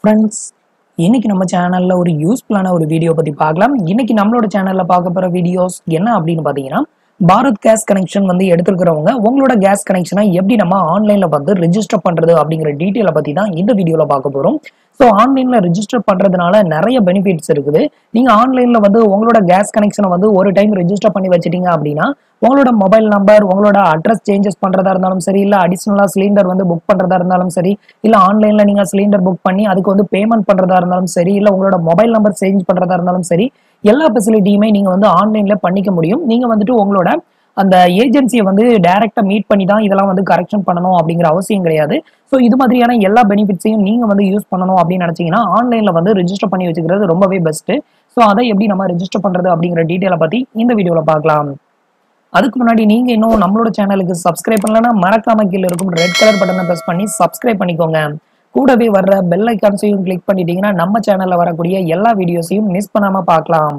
friends இன்னைக்கு நம்ம சேனல்ல ஒரு யூஸ்ஃபுல்லான ஒரு வீடியோ பத்தி பார்க்கலாம் இன்னைக்கு நம்மளோட சேனல்ல பார்க்க போற வீடியோஸ் என்ன அப்படின்னு பாத்தீங்கன்னா பாரத் கேஸ் கனெக்ஷன் வந்து எடுத்துருக்கிறவங்க உங்களோட கேஸ் கனெக்ஷனை எப்படி நம்ம ஆன்லைன்ல வந்து ரெஜிஸ்டர் பண்றது அப்படிங்கிற டீட்டெயிலை பத்தி தான் இந்த வீடியோல பார்க்க போறோம் ஸோ ஆன்லைன்ல ரெஜிஸ்டர் பண்றதுனால நிறைய பெனிஃபிட்ஸ் இருக்குது நீங்க ஆன்லைன்ல வந்து உங்களோட கேஸ் கனெக்ஷனை வந்து ஒரு டைம் ரெஜிஸ்டர் பண்ணி வச்சிட்டீங்க அப்படின்னா உங்களோட மொபைல் நம்பர் உங்களோட அட்ரஸ் சேஞ்சஸ் பண்றதா இருந்தாலும் சரி இல்ல அடிஷனலா சிலிண்டர் வந்து புக் பண்றதா இருந்தாலும் சரி இல்ல ஆன்லைன்ல நீங்க சிலிண்டர் புக் பண்ணி அதுக்கு வந்து பேமெண்ட் பண்றதா இருந்தாலும் சரி இல்ல உங்களோட மொபைல் நம்பர் சேஞ்ச் பண்றதா இருந்தாலும் சரி எல்லா ஃபெசிலிட்டியுமே நீங்க வந்து ஆன்லைன்ல பண்ணிக்க முடியும் நீங்க வந்துட்டு உங்களோட அந்த ஏஜென்சியை வந்து டைரக்டா மீட் பண்ணி தான் இதெல்லாம் வந்து கரெக்ஷன் பண்ணணும் அப்படிங்கிற அவசியம் கிடையாது ஸோ இது மாதிரியான எல்லா பெனிஃபிட்ஸையும் நீங்க வந்து யூஸ் பண்ணணும் அப்படின்னு நினைச்சீங்கன்னா ஆன்லைன்ல வந்து ரெஜிஸ்டர் பண்ணி வச்சுக்கிறது ரொம்பவே பெஸ்ட் ஸோ அதை எப்படி நம்ம ரெஜிஸ்டர் பண்றது அப்படிங்கிற டீட்டெயிலை பத்தி இந்த வீடியோல பார்க்கலாம் அதுக்கு முன்னாடி நீங்க இன்னும் நம்மளோட சேனலுக்கு சப்ஸ்கிரைப் பண்ணலன்னா மறக்காம கீழே இருக்கும் ரெட் கலர் பட்டனை பிரஸ் பண்ணி சப்ஸ்கிரைப் பண்ணிக்கோங்க கூடவே வர்ற பெல் ஐக்கான்ஸையும் கிளிக் பண்ணிட்டீங்கன்னா நம்ம சேனல்ல வரக்கூடிய எல்லா வீடியோஸையும் மிஸ் பண்ணாம பார்க்கலாம்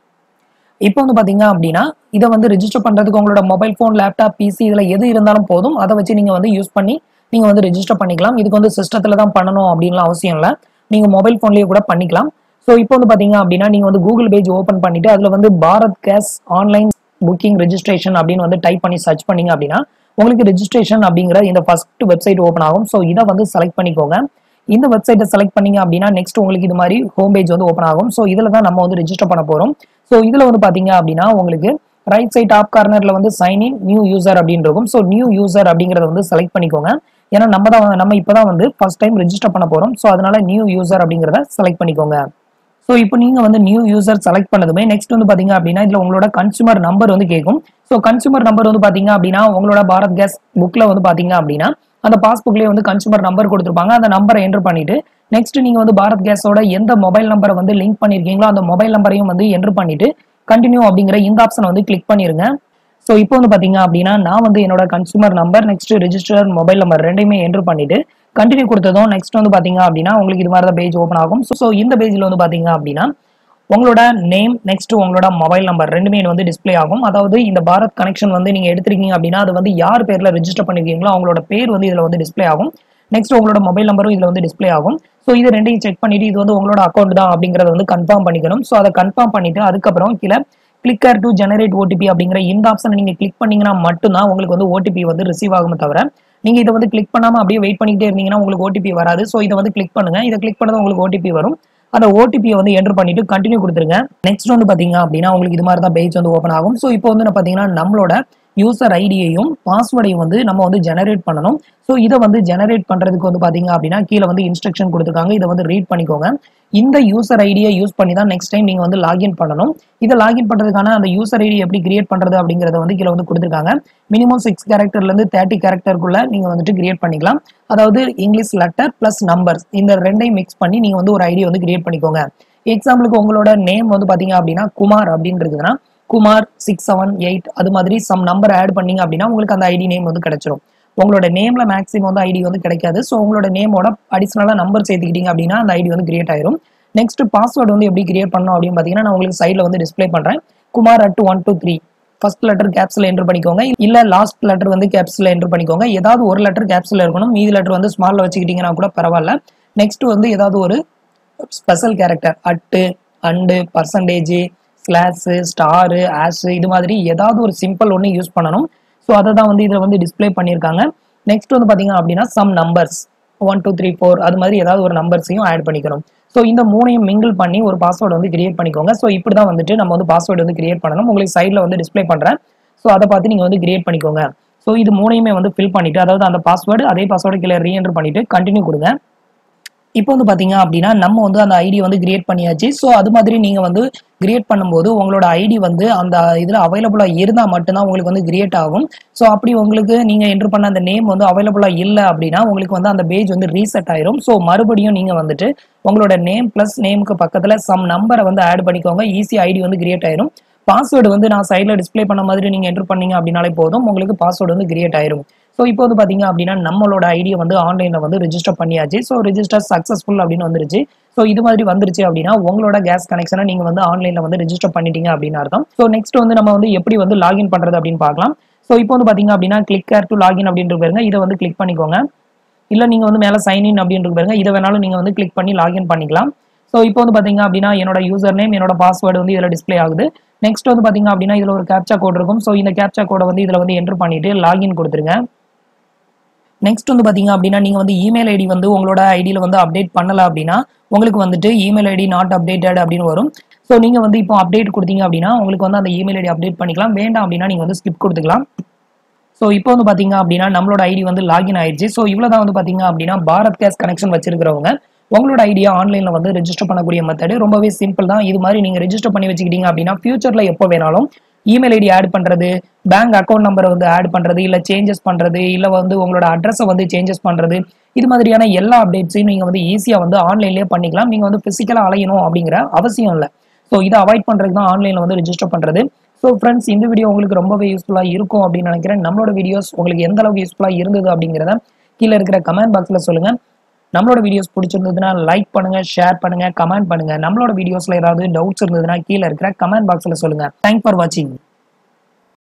இப்போ வந்து பாத்தீங்க அப்படின்னா இதை வந்து ரெஜிஸ்டர் பண்றதுக்கு உங்களோட மொபைல் ஃபோன் லேப்டாப் பிசி இதுல எது இருந்தாலும் போதும் அதை வச்சு நீங்க வந்து யூஸ் பண்ணி நீங்க வந்து ரெஜிஸ்டர் பண்ணிக்கலாம் இதுக்கு வந்து சிஸ்டத்துல தான் பண்ணணும் அப்படின்லாம் அவசியம் இல்லை நீங்க மொபைல் ஃபோன்லயே கூட பண்ணிக்கலாம் ஸோ இப்போ வந்து பாத்தீங்க அப்படின்னா நீங்க வந்து கூகுள் பேஜ் ஓப்பன் பண்ணிட்டு அதுல வந்து Bharat gas online booking registration அப்படின்னு வந்து டைப் பண்ணி சர்ச் பண்ணீங்க அப்படின்னா உங்களுக்கு ரெஜிஸ்ட்ரேஷன் அப்படிங்கிற இந்த ஃபர்ஸ்ட் வெப்சைட் ஓப்பன் ஆகும் ஸோ இதை வந்து செலக்ட் பண்ணிக்கோங்க இந்த வெப்சைட்டை செலக்ட் பண்ணீங்க அப்படின்னா நெக்ஸ்ட் உங்களுக்கு இது மாதிரி ஹோம் பேஜ் வந்து ஓப்பன் ஆகும் ஸோ இதில் தான் நம்ம வந்து ரெஜிஸ்டர் பண்ண போகிறோம் ஸோ இதில் வந்து பார்த்தீங்க அப்படின்னா உங்களுக்கு ரைட் சைட் டாப் கார்னர்ல வந்து சைன் இன் நியூ யூசர் அப்படின்னு இருக்கும் ஸோ நியூ யூசர் அப்படிங்கிறத வந்து செலக்ட் பண்ணிக்கோங்க ஏன்னா நம்ம தான் நம்ம இப்போ தான் வந்து ஃபர்ஸ்ட் டைம் ரெஜிஸ்டர் பண்ண போகிறோம் ஸோ அதனால நியூ யூசர் அப்படிங்கிறத செலக்ட் பண்ணிக்கோங்க ஸோ இப்போ நீங்க வந்து நியூ யூசர் செலக்ட் பண்ணதுமே நெக்ஸ்ட் வந்து பாத்தீங்க அப்படின்னா இதுல உங்களோட கன்சூமர் நம்பர் வந்து கேட்கும் ஸோ கன்சூமர் நம்பர் வந்து பாத்தீங்க அப்படின்னா உங்களோட பாரத் கேஸ் புக்ல வந்து பாத்தீங்க அப்படின்னா அந்த பாஸ்புக்லயே வந்து கன்சூமர் நம்பர் கொடுத்துருப்பாங்க அந்த நம்பரை என்டர் பண்ணிட்டு நெக்ஸ்ட் நீங்க வந்து பாரத் கேஸோட எந்த மொபைல் நம்பரை வந்து லிங்க் பண்ணிருக்கீங்களோ அந்த மொபைல் நம்பரையும் வந்து என்டர் பண்ணிட்டு கண்டினியூ அப்படிங்கிற இந்த ஆப்ஷனை வந்து கிளிக் பண்ணிருங்க ஸோ இப்போ வந்து பாத்தீங்க அப்படின்னா நான் வந்து என்னோட consumer number next register mobile number ரெண்டையுமே என்டர் பண்ணிட்டு கண்டினியூ கொடுத்ததும் நெக்ஸ்ட் வந்து பாத்தீங்க அப்படின்னா உங்களுக்கு இது மாதிரி தான் பேஜ் ஓப்பன் ஆகும் ஸோ இந்த பேஜ்ல வந்து பாத்தீங்க அப்படின்னா உங்களோட நேம் நெக்ஸ்ட் உங்களோட மொபைல் நம்பர் ரெண்டுமே வந்து டிஸ்ப்ளே ஆகும் அதாவது இந்த பாரத் கனெக்ஷன் வந்து நீங்க எடுத்திருக்கீங்க அப்படின்னா அது வந்து யார் பேர்ல ரெஜிஸ்டர் பண்ணிருக்கீங்களோ அவங்களோட பேர் வந்து இதுல வந்து டிஸ்ப்ளே ஆகும் நெக்ஸ்ட் உங்களோட மொபைல் நம்பரும் இதுல வந்து டிஸ்ப்ளே ஆகும் ஸோ இது ரெண்டையும் செக் பண்ணிட்டு இது வந்து உங்களோட அக்கௌண்ட் தான் அப்படிங்கறத வந்து கன்ஃபார்ம் பண்ணிக்கணும் ஸோ அதை கன்ஃபார்ம் பண்ணிட்டு அதுக்கப்புறம் கீழே கிளிக்கர் டு ஜெனரேட் ஓடிபி அப்படிங்கிற இந்த ஆப்ஷனை நீங்க கிளிக் பண்ணீங்கன்னா மட்டும்தான் உங்களுக்கு வந்து ஓடிபி வந்து ரிசீவ் ஆகுமே தவிர நீங்க இதை வந்து கிளிக் பண்ணாம அப்படியே வெயிட் பண்ணிக்கிட்டே இருந்தீங்கன்னா உங்களுக்கு ஓடிபி வராது ஸோ இதை வந்து கிளிக் பண்ணுங்க இதை கிளிக் பண்ணது உங்களுக்கு ஓடிபி வரும் அந்த ஓடிபியை வந்து என்டர் பண்ணிட்டு கண்டினியூ கொடுத்துருங்க நெக்ஸ்ட் வந்து பாத்தீங்க அப்படின்னா உங்களுக்கு இது மாதிரி தான் பேஜ் வந்து ஓப்பன் ஆகும் ஸோ இப்போ வந்து பாத்தீங்கன்னா நம்மளோட யூசர் ஐடியையும் பாஸ்வேர்டையும் வந்து நம்ம வந்து ஜெனரேட் பண்ணணும் ஸோ இதை வந்து ஜெனரேட் பண்றதுக்கு வந்து பாத்தீங்க அப்படின்னா கீழே வந்து இன்ஸ்ட்ரக்ஷன் கொடுத்துருக்காங்க இதை வந்து ரீட் பண்ணிக்கோங்க இந்த யூசர் ஐடியை யூஸ் பண்ணி தான் நெக்ஸ்ட் டைம் நீங்க வந்து லாகின் பண்ணணும் இதை லாகின் பண்றதுக்கான அந்த யூசர் ஐடி எப்படி கிரியேட் பண்றது அப்படிங்கறத வந்து கீழே வந்து கொடுத்துருக்காங்க மினிமம் சிக்ஸ் கேரக்டர்ல இருந்து தேர்ட்டி கேரக்டருக்குள்ள நீங்க வந்துட்டு கிரியேட் பண்ணிக்கலாம் அதாவது இங்கிலீஷ் லெட்டர் பிளஸ் நம்பர்ஸ் இந்த ரெண்டையும் மிக்ஸ் பண்ணி நீங்க வந்து ஒரு ஐடியை வந்து கிரியேட் பண்ணிக்கோங்க எக்ஸாம்பிளுக்கு உங்களோட நேம் வந்து பாத்தீங்க அப்படின்னா குமார் அப்படின்னு இருக்குதுன்னா குமார் சிக்ஸ் செவன் எயிட் அது மாதிரி சம் நம்பர் ஆட் பண்ணீங்க அப்படின்னா உங்களுக்கு அந்த ஐடி நேம் வந்து கிடைச்சிரும் உங்களோட நேம்ல மேக்ஸிமம் வந்து ஐடி வந்து கிடைக்காது ஸோ உங்களோட நேமோட அடிஷனலாக நம்பர் சேர்த்துக்கிட்டீங்க அப்படின்னா அந்த ஐடி வந்து கிரியேட் ஆயிரும் நெக்ஸ்ட் பாஸ்வேர்டு வந்து எப்படி கிரியேட் பண்ணணும் அப்படின்னு பார்த்தீங்கன்னா நான் உங்களுக்கு சைடில் வந்து டிஸ்ப்ளே பண்ணுறேன் Kumar at one two three first letter கேப்ஸில் என்டர் பண்ணிக்கோங்க இல்ல லாஸ்ட் லெட்டர் வந்து கேப்ஸில் என்டர் பண்ணிக்கோங்க ஏதாவது ஒரு லெட்டர் கேப்ஸில் இருக்கணும் மீதி லெட்டர் வந்து ஸ்மால்ல வச்சுக்கிட்டீங்கன்னா கூட பரவாயில்ல நெக்ஸ்ட் வந்து ஏதாவது ஒரு special character at and percentage slash star hash இது மாதிரி ஏதாவது ஒரு சிம்பிள் ஒன்று யூஸ் பண்ணணும் ஸோ அதை தான் வந்து இதில் வந்து டிஸ்ப்ளே பண்ணியிருக்காங்க நெக்ஸ்ட் வந்து பார்த்தீங்க அப்படின்னா some numbers one two three four அது மாதிரி ஏதாவது ஒரு நம்பர்ஸையும் ஆட் பண்ணிக்கணும் ஸோ இந்த மூணையும் மிங்கிள் பண்ணி ஒரு பாஸ்வேர்டு வந்து கிரியேட் பண்ணிக்கோங்க ஸோ இப்படி தான் வந்துட்டு நம்ம வந்து பாஸ்வேர்டு வந்து கிரியேட் பண்ணணும் உங்களுக்கு சைடில் வந்து டிஸ்ப்ளே பண்ணுறேன் ஸோ அதை பார்த்து நீங்கள் வந்து கிரியேட் பண்ணிக்கோங்க ஸோ இது மூணையுமே வந்து ஃபில் பண்ணிட்டு அதாவது அந்த பாஸ்வேர்டு அதே பாஸ்வேர்டு கீழே ரீஎன்டர் பண்ணிட்டு கண்டினியூ கொடுங்க இப்போ வந்து பாத்தீங்க அப்படின்னா நம்ம வந்து அந்த ஐடி வந்து கிரியேட் பண்ணியாச்சு ஸோ அது மாதிரி நீங்க வந்து கிரியேட் பண்ணும்போது உங்களோட ஐடி வந்து அந்த இதுல அவைலபிளா இருந்தா மட்டும்தான் உங்களுக்கு வந்து கிரியேட் ஆகும் ஸோ அப்படி உங்களுக்கு நீங்க என்டர் பண்ண அந்த நேம் வந்து அவைலபிளா இல்லை அப்படின்னா உங்களுக்கு வந்து அந்த பேஜ் வந்து ரீசெட் ஆயிரும் ஸோ மறுபடியும் நீங்க வந்துட்டு உங்களோட நேம் பிளஸ் நேமுக்கு பக்கத்துல சம் நம்பரை வந்து ஆட் பண்ணிக்கோங்க ஈஸி ஐடி வந்து கிரியேட் ஆயிரும் பாஸ்வேர்டு வந்து நான் சைடில் டிஸ்ப்ளே பண்ண மாதிரி நீங்கள் என்டர் பண்ணீங்க அப்படின்னாலே போதும் உங்களுக்கு பாஸ்வேர்டு வந்து கிரியேட் ஆயிரும் ஸோ இப்போ வந்து பார்த்தீங்க அப்படின்னா நம்மளோட ஐடியை வந்து ஆன்லைனில் வந்து ரெஜிஸ்டர் பண்ணியாச்சு ஸோ ரெஜிஸ்டர் சக்ஸஸ்ஃபுல் அப்படின்னு வந்துருச்சு ஸோ இது மாதிரி வந்துருச்சு அப்படின்னா உங்களோட கேஸ் கனெக்ஷனை நீங்கள் வந்து ஆன்லைனில் வந்து ரெஜிஸ்டர் பண்ணிட்டீங்க அப்படின்னு அர்த்தம் ஸோ நெக்ஸ்ட் வந்து நம்ம வந்து எப்படி வந்து லாகின் பண்ணுறது அப்படின்னு பார்க்கலாம் ஸோ இப்போ வந்து பார்த்தீங்க அப்படின்னா கிளிக் கேர் டு லாகின் அப்படின்ற பாருங்க இதை வந்து கிளிக் பண்ணிக்கோங்க இல்லை நீங்கள் வந்து மேலே சைன் இன் அப்படின்னு பாருங்க இதை வேணாலும் நீங்கள் வந்து கிளிக் பண்ணி லாகின் பண்ணிக்கலாம் ஸோ இப்போ வந்து பார்த்தீங்க அப்படின்னா என்னோட யூசர் நேம் என்னோட பாஸ்வேர்டு வந்து இதில் டிஸ்ப்ளே ஆகுது நெக்ஸ்ட் வந்து பார்த்தீங்க அப்படின்னா இதில் ஒரு கேப்சா கோட் இருக்கும் ஸோ இந்த கேப்சா கோடை வந்து இதில் வந்து என்ட்ரு பண்ணிட்டு லாகின் கொடுத்துருங்க நெக்ஸ்ட் வந்து பார்த்தீங்க அப்படின்னா நீங்கள் வந்து இமெயில் ஐடி வந்து உங்களோட ஐடியில் வந்து அப்டேட் பண்ணல அப்படின்னா உங்களுக்கு வந்துட்டு இமெயில் ஐடி நாட் அப்டேட்டட் அப்படின்னு வரும் ஸோ நீங்கள் வந்து இப்போ அப்டேட் கொடுத்தீங்க அப்படின்னா உங்களுக்கு வந்து அந்த இமெயில் ஐடி அப்டேட் பண்ணிக்கலாம் வேண்டாம் அப்படின்னா நீங்கள் வந்து ஸ்கிப் கொடுத்துக்கலாம் ஸோ இப்போ வந்து பார்த்தீங்க அப்படின்னா நம்மளோட ஐடி வந்து லாகின் ஆயிடுச்சு ஸோ இவ்வளோ தான் வந்து பார்த்தீங்க அப்படின்னா பாரத் கேஸ் கனெக்ஷன் வச்சிருக்கிறவங்க உங்களோட ஐடியா ஆன்லைனில் வந்து ரெஜிஸ்டர் பண்ணக்கூடிய மெத்தடு ரொம்பவே சிம்பிள் தான் இது மாதிரி நீங்கள் ரெஜிஸ்டர் பண்ணி வச்சுக்கிட்டீங்க அப்படின்னா ஃபியூச்சரில் எப்போ வேணாலும் இமெயில் ஐடி ஆட் பண்ணுறது பேங்க் அக்கௌண்ட் நம்பரை வந்து ஆட் பண்ணுறது இல்லை சேஞ்சஸ் பண்ணுறது இல்லை வந்து உங்களோட அட்ரஸை வந்து சேஞ்சஸ் பண்ணுறது இது மாதிரியான எல்லா அப்டேட்ஸையும் நீங்கள் வந்து ஈஸியாக வந்து ஆன்லைன்லேயே பண்ணிக்கலாம் நீங்கள் வந்து ஃபிசிக்கலாக அலையணும் அப்படிங்கிற அவசியம் இல்லை ஸோ இதை அவாய்ட் பண்ணுறதுக்கு தான் ஆன்லைனில் வந்து ரெஜிஸ்டர் பண்ணுறது ஸோ ஃப்ரெண்ட்ஸ் இந்த வீடியோ உங்களுக்கு ரொம்பவே யூஸ்ஃபுல்லாக இருக்கும் அப்படின்னு நினைக்கிறேன் நம்மளோட வீடியோஸ் உங்களுக்கு எந்த அளவுக்கு யூஸ்ஃபுல்லாக இருந்தது அப்படிங்கிறத கீழே இருக்கிற கமெண்ட் பாக்ஸில் சொல்லுங்கள் நம்மளோட வீடியோஸ் பிடிச்சிருந்ததுன்னா லைக் பண்ணுங்க ஷேர் பண்ணுங்க கமெண்ட் பண்ணுங்க நம்மளோட வீடியோஸ்ல ஏதாவது டவுட்ஸ் இருந்ததுன்னா கீழே இருக்கிற கமெண்ட் பாக்ஸ்ல சொல்லுங்க தேங்க் ஃபார் வாட்சிங்